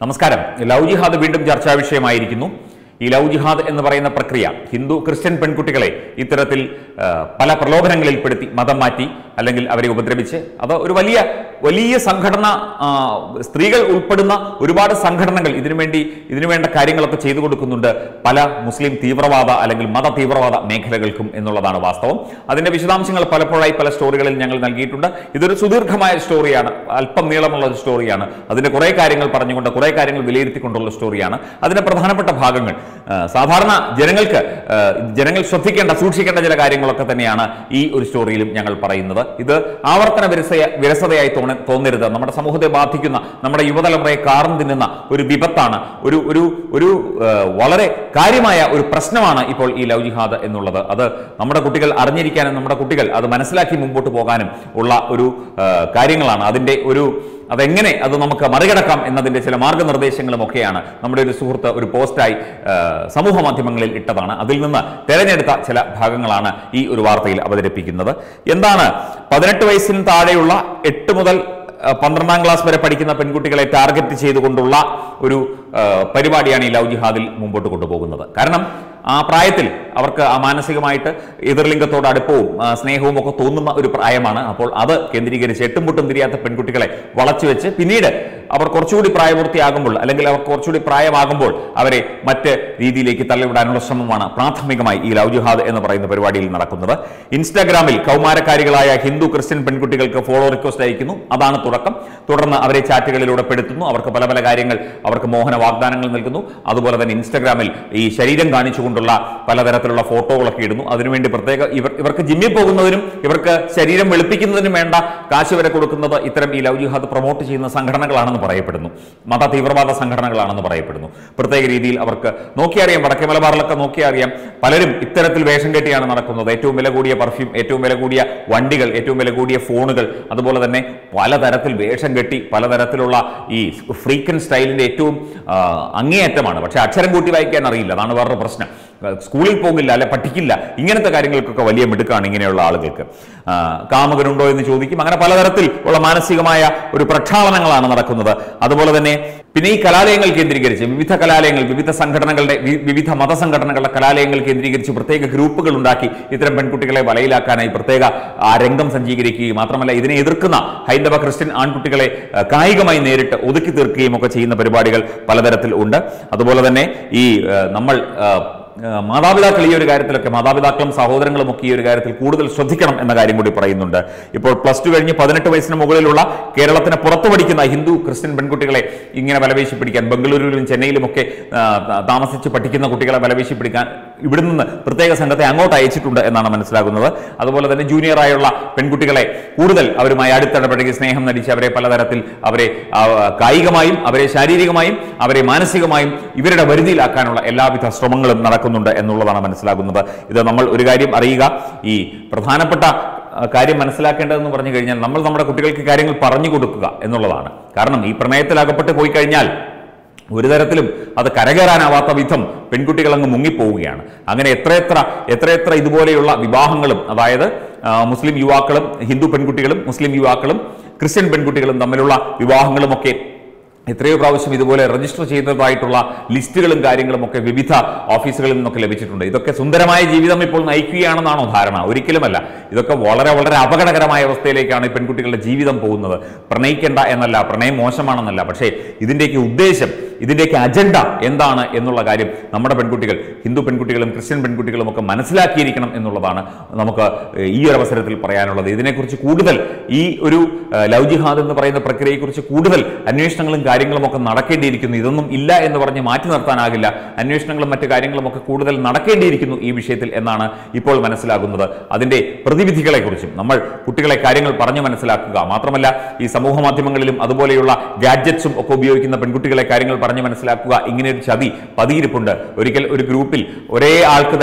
നമസ്കാരം ലവ് ജിഹാദ് വീണ്ടും ചർച്ചാ വിഷയമായിരിക്കുന്നു ഈ ലവ് ജിഹാദ് എന്ന് പറയുന്ന പ്രക്രിയ ഹിന്ദു ക്രിസ്ത്യൻ പെൺകുട്ടികളെ ഇത്തരത്തിൽ ആ, പല പ്രലോഭനങ്ങളിൽപ്പെടുത്തി മതം മാറ്റി അല്ലെങ്കിൽ അവരെ ഉപദ്രവിച്ച് അത് ഒരു വലിയ വലിയ സംഘടന ആ, സ്ത്രീകൾ ഉൾപ്പെടുന്ന ഒരുപാട് സംഘടനകൾ ഇതിനുവേണ്ടി ഇതിനു വേണ്ട കാര്യങ്ങളൊക്കെ ചെയ്തു കൊടുക്കുന്നുണ്ട് പല മുസ്ലിം തീവ്രവാദ അല്ലെങ്കിൽ മത തീവ്രവാദ മേഖലകൾക്കും എന്നുള്ളതാണ് വാസ്തവം അതിന്റെ വിശദാംശങ്ങൾ പലപ്പോഴായി പല സ്റ്റോറികളിൽ ഞങ്ങൾ നൽകിയിട്ടുണ്ട് ഇതൊരു സുദീർഘമായ സ്റ്റോറിയാണ് അല്പം നീളമുള്ള ഒരു സ്റ്റോറിയാണ് അതിന്റെ കുറെ കാര്യങ്ങൾ പറഞ്ഞുകൊണ്ട് കുറെ കാര്യങ്ങൾ വിലയിരുത്തിക്കൊണ്ടുള്ള സ്റ്റോറിയാണ് അതിന്റെ പ്രധാനപ്പെട്ട ഭാഗങ്ങൾ ആ, സാധാരണ ജനങ്ങൾക്ക് ആ, ജനങ്ങൾ ശ്രദ്ധിക്കേണ്ട സൂക്ഷിക്കേണ്ട ചില കാര്യങ്ങളൊക്കെ തന്നെയാണ് ഈ ഒരു സ്റ്റോറിയിലും ഞങ്ങൾ പറയുന്നത് ഇത് ആവർത്തന വിരസയ വിരസതയായി തോന്ന തോന്നരുത് നമ്മുടെ സമൂഹത്തെ ബാധിക്കുന്ന നമ്മുടെ യുവതലമുറയെ കാർന്നു തിന്നുന്ന ഒരു വിപത്താണ് ഒരു ഒരു ഒരു ആ, വളരെ കാര്യമായ ഒരു പ്രശ്നമാണ് ഇപ്പോൾ ഈ ലവ് ജിഹാദ് എന്നുള്ളത് അത് നമ്മുടെ കുട്ടികൾ അറിഞ്ഞിരിക്കാനും നമ്മുടെ കുട്ടികൾ അത് മനസ്സിലാക്കി മുമ്പോട്ട് പോകാനും ഉള്ള ഒരു ആ, കാര്യങ്ങളാണ് അതിന്റെ ഒരു അതെങ്ങനെ അത് നമുക്ക് മറികടക്കാം എന്നതിന്റെ ചില മാർഗനിർദ്ദേശങ്ങളും ഒക്കെയാണ് നമ്മുടെ ഒരു സുഹൃത്ത് ഒരു പോസ്റ്റായി ആ, സമൂഹ മാധ്യമങ്ങളിൽ ഇട്ടതാണ് അതിൽ നിന്ന് തെരഞ്ഞെടുത്ത ചില ഭാഗങ്ങളാണ് ഈ ഒരു വാർത്തയിൽ അവതരിപ്പിക്കുന്നത് എന്താണ് പതിനെട്ട് വയസ്സിന് താഴെയുള്ള എട്ട് മുതൽ ആ, പന്ത്രണ്ടാം ക്ലാസ് വരെ പഠിക്കുന്ന പെൺകുട്ടികളെ ടാർഗറ്റ് ചെയ്തുകൊണ്ടുള്ള ഒരു ആ, പരിപാടിയാണ് ഈ ലവ് ജിഹാദിൽ മുമ്പോട്ട് കൊണ്ടുപോകുന്നത് കാരണം ആ പ്രായത്തിൽ അവർക്ക് ആ മാനസികമായിട്ട് എതിർലിംഗത്തോട് അടുപ്പവും ആ, സ്നേഹവും ഒക്കെ തോന്നുന്ന ഒരു പ്രായമാണ് അപ്പോൾ അത് കേന്ദ്രീകരിച്ച് എട്ടും പൊട്ടും തിരിയാത്ത പെൺകുട്ടികളെ വളച്ചു വെച്ച് പിന്നീട് അവർ കുറച്ചുകൂടി പ്രായപൂർത്തിയാകുമ്പോൾ അല്ലെങ്കിൽ അവർ കുറച്ചുകൂടി പ്രായമാകുമ്പോൾ അവരെ മറ്റ് രീതിയിലേക്ക് തള്ളിവിടാനുള്ള ശ്രമമാണ് പ്രാഥമികമായി ഈ ലവ് ജിഹാദ് എന്ന് പറയുന്ന പരിപാടിയിൽ നടക്കുന്നത് ഇൻസ്റ്റാഗ്രാമിൽ കൗമാരക്കാരികളായ ഹിന്ദു ക്രിസ്ത്യൻ പെൺകുട്ടികൾക്ക് ഫോളോ റിക്വസ്റ്റ് അയക്കുന്നു അതാണ് തുടക്കം തുടർന്ന് അവരെ ചാറ്റുകളിലൂടെ പെടുത്തുന്നു അവർക്ക് പല പല കാര്യങ്ങൾ അവർക്ക് മോഹന വാഗ്ദാനങ്ങൾ നൽകുന്നു അതുപോലെ തന്നെ ഇൻസ്റ്റാഗ്രാമിൽ ഈ ശരീരം കാണിച്ചുകൊണ്ടുള്ള പലതരത്തിലുള്ള ഫോട്ടോകളൊക്കെ ഇടുന്നു അതിനുവേണ്ടി പ്രത്യേക ഇവർ ഇവർക്ക് ജിമ്മിൽ പോകുന്നതിനും ഇവർക്ക് ശരീരം വെളുപ്പിക്കുന്നതിനും വേണ്ട കാശ് വരെ കൊടുക്കുന്നത് ഇത്തരം ഈ ലവ് ജിഹാദ് പ്രൊമോട്ട് ചെയ്യുന്ന സംഘടനകളാണെന്ന് പറയപ്പെടുന്നു മത തീവ്രവാദ സംഘടനകളാണെന്ന് പറയപ്പെടുന്നു പ്രത്യേക രീതിയിൽ അവർക്ക് നോക്കിയറിയാം വടക്കേ മലബാറിലൊക്കെ നോക്കിയറിയാം പലരും ഇത്തരത്തിൽ വേഷം കെട്ടിയാണ് നടക്കുന്നത് ഏറ്റവും വില കൂടിയ പെർഫ്യൂം ഏറ്റവും വില കൂടിയ വണ്ടികൾ ഏറ്റവും വില കൂടിയ ഫോണുകൾ അതുപോലെ തന്നെ പലതരത്തിൽ വേഷം കെട്ടി പലതരത്തിലുള്ള ഈ ഫ്രീക്കൻ സ്റ്റൈലിന്റെ ഏറ്റവും ആ, അങ്ങേയറ്റമാണ് പക്ഷെ അക്ഷരം കൂട്ടി വായിക്കാൻ അറിയില്ല അതാണ് വേറൊരു പ്രശ്നം സ്കൂളിൽ പോകില്ല അല്ലെ പഠിക്കില്ല ഇങ്ങനത്തെ കാര്യങ്ങൾക്കൊക്കെ വലിയ മിടുക്കാണ് ഇങ്ങനെയുള്ള ആളുകൾക്ക് ആ, കാമുകനുണ്ടോ എന്ന് ചോദിക്കും അങ്ങനെ പലതരത്തിൽ ഉള്ള മാനസികമായ ഒരു പ്രക്ഷാളനങ്ങളാണ് നടക്കുന്നത് അതുപോലെ തന്നെ പിന്നെ ഈ കലാലയങ്ങൾ കേന്ദ്രീകരിച്ച് വിവിധ കലാലയങ്ങൾ വിവിധ സംഘടനകളുടെ വി- വിവിധ മതസംഘടനകളുടെ കലാലയങ്ങൾ കേന്ദ്രീകരിച്ച് പ്രത്യേക ഗ്രൂപ്പുകൾ ഉണ്ടാക്കി ഇത്തരം പെൺകുട്ടികളെ വലയിലാക്കാനായി പ്രത്യേക ആ രംഗം സജ്ജീകരിക്കുകയും മാത്രമല്ല ഇതിനെ എതിർക്കുന്ന ഹൈന്ദവ ക്രിസ്ത്യൻ ആൺകുട്ടികളെ ആ, കായികമായി നേരിട്ട് ഒതുക്കി തീർക്കുകയും ഒക്കെ ചെയ്യുന്ന പരിപാടികൾ പലതരത്തിൽ ഉണ്ട് അതുപോലെ തന്നെ ഈ ആ, നമ്മൾ ആ, ആ, മാതാപിതാക്കൾ ഈ ഒരു കാര്യത്തിലൊക്കെ മാതാപിതാക്കളും സഹോദരങ്ങളും ഒക്കെ ഈ ഒരു കാര്യത്തിൽ കൂടുതൽ ശ്രദ്ധിക്കണം എന്ന കാര്യം കൂടി പറയുന്നുണ്ട് ഇപ്പോൾ പ്ലസ് ടു കഴിഞ്ഞ് പതിനെട്ട് വയസ്സിന് മുകളിലുള്ള കേരളത്തിന് പുറത്തു പഠിക്കുന്ന ഹിന്ദു ക്രിസ്ത്യൻ പെൺകുട്ടികളെ ഇങ്ങനെ വലവേശി പിടിക്കാൻ ബംഗളൂരുവിലും ചെന്നൈയിലും ഒക്കെ ആ, ത- താമസിച്ച് പഠിക്കുന്ന കുട്ടികളെ വലവേശി പിടിക്കാൻ ഇവിടെ നിന്ന് പ്രത്യേക സംഘത്തെ അങ്ങോട്ട് അയച്ചിട്ടുണ്ട് എന്നാണ് മനസ്സിലാകുന്നത് അതുപോലെ തന്നെ ജൂനിയറായുള്ള പെൺകുട്ടികളെ കൂടുതൽ അവരുമായി അടുത്തിടപഴകി സ്നേഹം നടിച്ച് അവരെ പലതരത്തിൽ അവരെ ആ, കായികമായും അവരെ ശാരീരികമായും അവരെ മാനസികമായും ഇവരുടെ വരുതിയിലാക്കാനുള്ള എല്ലാവിധ ശ്രമങ്ങളും നടക്കുന്നുണ്ട് എന്നുള്ളതാണ് മനസ്സിലാകുന്നത് ഇത് നമ്മൾ ഒരു കാര്യം അറിയുക ഈ പ്രധാനപ്പെട്ട ആ, കാര്യം മനസ്സിലാക്കേണ്ടതെന്ന് പറഞ്ഞു കഴിഞ്ഞാൽ നമ്മൾ നമ്മുടെ കുട്ടികൾക്ക് കാര്യങ്ങൾ പറഞ്ഞു കൊടുക്കുക എന്നുള്ളതാണ് കാരണം ഈ പ്രണയത്തിൽ അകപ്പെട്ട് പോയി കഴിഞ്ഞാൽ ഒരു തരത്തിലും അത് കരകയറാനാവാത്ത വിധം പെൺകുട്ടികൾ അങ്ങ് മുങ്ങിപ്പോവുകയാണ് അങ്ങനെ എത്രയെത്ര എത്രയെത്ര ഇതുപോലെയുള്ള വിവാഹങ്ങളും അതായത് ആ, മുസ്ലിം യുവാക്കളും ഹിന്ദു പെൺകുട്ടികളും മുസ്ലിം യുവാക്കളും ക്രിസ്ത്യൻ പെൺകുട്ടികളും തമ്മിലുള്ള വിവാഹങ്ങളുമൊക്കെ എത്രയോ പ്രാവശ്യം ഇതുപോലെ രജിസ്റ്റർ ചെയ്തതായിട്ടുള്ള ലിസ്റ്റുകളും കാര്യങ്ങളും ഒക്കെ വിവിധ ഓഫീസുകളിൽ നിന്നൊക്കെ ലഭിച്ചിട്ടുണ്ട് ഇതൊക്കെ സുന്ദരമായ ജീവിതം ഇപ്പോൾ നയിക്കുകയാണെന്നാണോ ധാരണ ഒരിക്കലുമല്ല ഇതൊക്കെ വളരെ വളരെ അപകടകരമായ അവസ്ഥയിലേക്കാണ് ഈ പെൺകുട്ടികളുടെ ജീവിതം പോകുന്നത് പ്രണയിക്കേണ്ട എന്നല്ല പ്രണയം മോശമാണെന്നല്ല പക്ഷേ ഇതിൻ്റെയൊക്കെ ഉദ്ദേശം ഇതിൻ്റെയൊക്കെ അജണ്ട എന്താണ് എന്നുള്ള കാര്യം നമ്മുടെ പെൺകുട്ടികൾ ഹിന്ദു പെൺകുട്ടികളും ക്രിസ്ത്യൻ പെൺകുട്ടികളും ഒക്കെ മനസ്സിലാക്കിയിരിക്കണം എന്നുള്ളതാണ് നമുക്ക് ഈ ഒരു അവസരത്തിൽ പറയാനുള്ളത് ഇതിനെക്കുറിച്ച് കൂടുതൽ ഈ ഒരു ഏഹ്, ലവ് ജിഹാദ് എന്ന് പറയുന്ന പ്രക്രിയയെക്കുറിച്ച് കൂടുതൽ അന്വേഷണങ്ങളും കാര്യങ്ങളും ഒക്കെ നടക്കേണ്ടിയിരിക്കുന്നു ഇതൊന്നും ഇല്ല എന്ന് പറഞ്ഞ് മാറ്റി നിർത്താനാകില്ല അന്വേഷണങ്ങളും മറ്റു കാര്യങ്ങളും ഒക്കെ കൂടുതൽ നടക്കേണ്ടിയിരിക്കുന്നു ഈ വിഷയത്തിൽ എന്നാണ് ഇപ്പോൾ മനസ്സിലാകുന്നത് അതിന്റെ പ്രതിവിധികളെക്കുറിച്ചും നമ്മൾ കുട്ടികളെ കാര്യങ്ങൾ പറഞ്ഞു മനസ്സിലാക്കുക മാത്രമല്ല ഈ സമൂഹ മാധ്യമങ്ങളിലും അതുപോലെയുള്ള ഗാഡ്ജറ്റ്സും ഒക്കെ ഉപയോഗിക്കുന്ന പെൺകുട്ടികളെ കാര്യങ്ങൾ പറഞ്ഞു മനസ്സിലാക്കുക ഇങ്ങനെ ഒരു ചതി പതിയിരിപ്പുണ്ട് ഒരിക്കൽ ഒരു ഗ്രൂപ്പിൽ ഒരേ ആൾക്ക് തന്നെ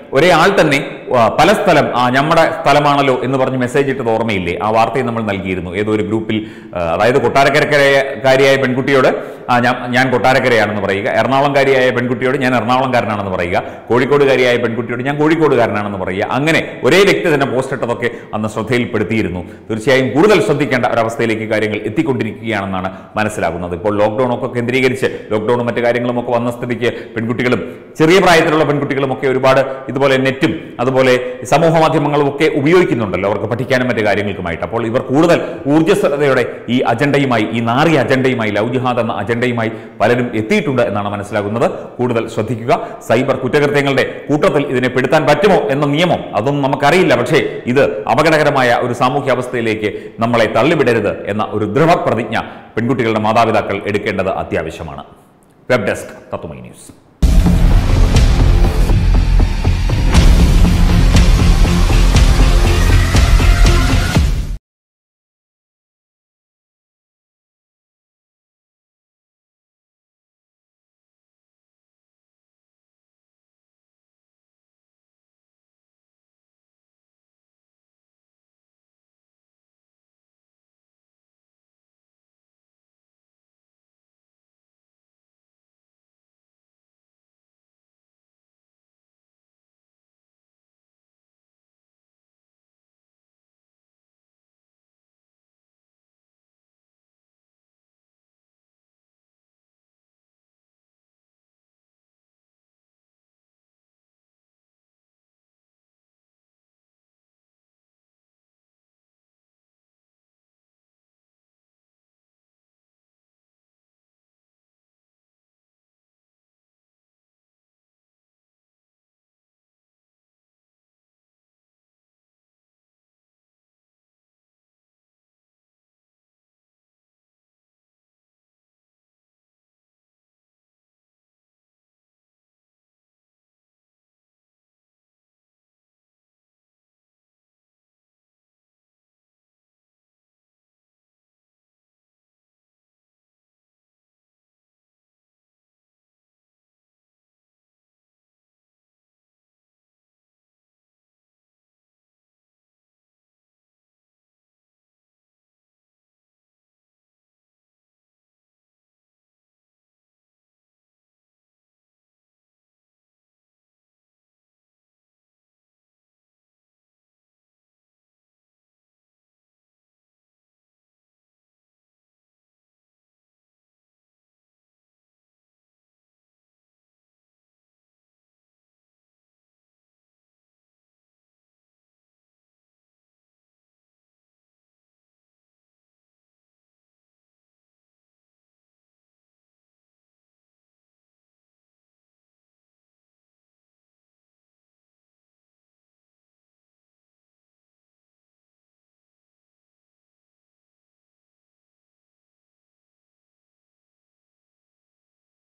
ഒരേ ആൾ തന്നെ ആ, പല സ്ഥലം ആ നമ്മുടെ സ്ഥലമാണല്ലോ എന്ന് പറഞ്ഞ് മെസ്സേജ് ഇട്ടത് ഓർമ്മയില്ലേ ആ വാർത്തയും നമ്മൾ നൽകിയിരുന്നു ഏതോ ഒരു ഗ്രൂപ്പിൽ ആ, അതായത് കൊട്ടാരക്കരക്കാരിയായ പെൺകുട്ടിയോട് ആ, ഞാൻ ഞാൻ കൊട്ടാരക്കരയാണെന്ന് പറയുക എറണാകുളംകാരിയായ പെൺകുട്ടിയോട് ഞാൻ എറണാകുളംകാരനാണെന്ന് പറയുക കോഴിക്കോടുകാരിയായ പെൺകുട്ടിയോട് ഞാൻ കോഴിക്കോടുകാരനാണെന്ന് പറയുക അങ്ങനെ ഒരേ വ്യക്തി തന്നെ പോസ്റ്റ് ഇട്ടതൊക്കെ അന്ന് ശ്രദ്ധയിൽപ്പെടുത്തിയിരുന്നു തീർച്ചയായും കൂടുതൽ ശ്രദ്ധിക്കേണ്ട ഒരവസ്ഥയിലേക്ക് കാര്യങ്ങൾ എത്തിക്കൊണ്ടിരിക്കുകയാണെന്നാണ് മനസ്സിലാകുന്നത് ഇപ്പോൾ ലോക്ക്ഡൌൺ ഒക്കെ കേന്ദ്രീകരിച്ച് ലോക്ക്ഡൌണും മറ്റു കാര്യങ്ങളും ഒക്കെ വന്ന സ്ഥിതിക്ക് പെൺകുട്ടികളും ചെറിയ പ്രായത്തിലുള്ള പെൺകുട്ടികളും ഒക്കെ ഒരുപാട് ഇതുപോലെ നെറ്റും അതുപോലെ സമൂഹ മാധ്യമങ്ങളും ഒക്കെ ഉപയോഗിക്കുന്നുണ്ടല്ലോ അവർക്ക് പഠിക്കാനും മറ്റു കാര്യങ്ങൾക്കുമായിട്ട് അപ്പോൾ ഇവർ കൂടുതൽ ഊർജ്ജസ്വലതയോടെ ഈ അജണ്ടയുമായി ഈ നാറിയ അജണ്ടയുമായി ലവ് ജിഹാദ് എന്ന അജണ്ടയുമായി പലരും എത്തിയിട്ടുണ്ട് എന്നാണ് മനസ്സിലാകുന്നത് കൂടുതൽ ശ്രദ്ധിക്കുക സൈബർ കുറ്റകൃത്യങ്ങളുടെ കൂട്ടത്തിൽ ഇതിനെ പെടുത്താൻ പറ്റുമോ എന്ന നിയമം അതൊന്നും നമുക്കറിയില്ല പക്ഷേ ഇത് അപകടകരമായ ഒരു സാമൂഹ്യ അവസ്ഥയിലേക്ക് നമ്മളെ തള്ളിവിടരുത് എന്ന ഒരു ദൃഢപ്രതിജ്ഞ പെൺകുട്ടികളുടെ മാതാപിതാക്കൾ എടുക്കേണ്ടത് അത്യാവശ്യമാണ് വെബ് ഡെസ്ക് തത്വമൈ ന്യൂസ്